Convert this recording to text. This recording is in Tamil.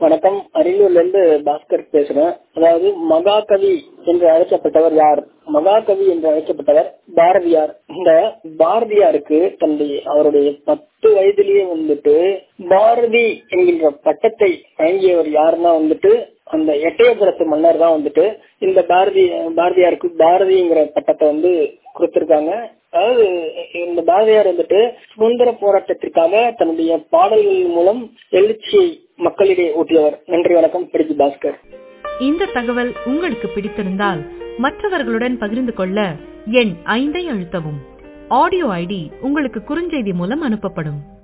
வணக்கம் அரியலூர்ல இருந்து பாஸ்கர் பேசுறேன் அதாவது மகாகவி என்று அழைக்கப்பட்டவர் யார் மகாகவி என்று அழைக்கப்பட்டவர் பாரதியார் இந்த பாரதியாருக்கு தன்னுடைய அவருடைய பத்து வயதிலேயே வந்துட்டு பாரதி என்கின்ற பட்டத்தை வழங்கியவர் யாருன்னா வந்துட்டு அந்த எட்டயபுரத்து மன்னர் தான் வந்துட்டு இந்த பாரதி பாரதியாருக்கு பாரதிங்கிற பட்டத்தை வந்து கொடுத்திருக்காங்க அதாவது இந்த பாரதியார் வந்துட்டு சுதந்திர போராட்டத்திற்காக தன்னுடைய பாடல்கள் மூலம் எழுச்சியை மக்களிடையே ஊட்டியவர் நன்றி வணக்கம் பிடிச்சி பாஸ்கர் இந்த தகவல் உங்களுக்கு பிடித்திருந்தால் மற்றவர்களுடன் பகிர்ந்து கொள்ள எண் ஐந்தை அழுத்தவும் ஆடியோ ஐடி உங்களுக்கு குறுஞ்செய்தி மூலம் அனுப்பப்படும்